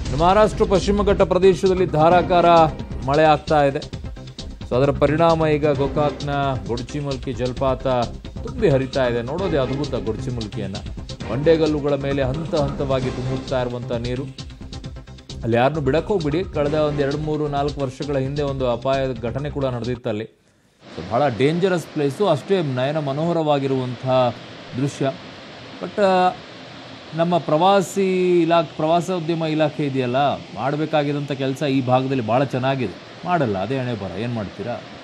ಇನ್ನು ಮಹಾರಾಷ್ಟ್ರ ಪಶ್ಚಿಮ ಘಟ್ಟ ಪ್ರದೇಶದಲ್ಲಿ ಧಾರಾಕಾರ ಮಳೆ ಆಗ್ತಾ ಇದೆ ಸೊ ಅದರ ಪರಿಣಾಮ ಈಗ ಗೋಕಾಕ್ನ ಗೊಡ್ಚಿಮಲ್ಕಿ ಜಲಪಾತ ತುಂಬಿ ಹರಿತಾ ಇದೆ ನೋಡೋದೇ ಅದ್ಭುತ ಗೊಡ್ಚಿಮಲ್ಕಿಯನ್ನು ಬಂಡೆಗಲ್ಲುಗಳ ಮೇಲೆ ಹಂತ ಹಂತವಾಗಿ ತುಂಬುತ್ತಾ ಇರುವಂಥ ನೀರು ಅಲ್ಲಿ ಯಾರನ್ನು ಬಿಡಕ್ಕೆ ಹೋಗ್ಬಿಡಿ ಕಳೆದ ಒಂದು ಎರಡು ಮೂರು ನಾಲ್ಕು ವರ್ಷಗಳ ಹಿಂದೆ ಒಂದು ಅಪಾಯದ ಘಟನೆ ಕೂಡ ನಡೆದಿತ್ತು ಅಲ್ಲಿ ಸೊ ಬಹಳ ಡೇಂಜರಸ್ ಪ್ಲೇಸು ಅಷ್ಟೇ ನಯನ ಮನೋಹರವಾಗಿರುವಂಥ ದೃಶ್ಯ ಬಟ್ ನಮ್ಮ ಪ್ರವಾಸಿ ಇಲಾಖೆ ಪ್ರವಾಸೋದ್ಯಮ ಇಲಾಖೆ ಇದೆಯಲ್ಲ ಮಾಡಬೇಕಾಗಿದ್ದಂಥ ಕೆಲಸ ಈ ಭಾಗದಲ್ಲಿ ಭಾಳ ಚೆನ್ನಾಗಿದೆ ಮಾಡಲ್ಲ ಅದೇ ಹಣೆ ಬರ ಏನು ಮಾಡ್ತೀರಾ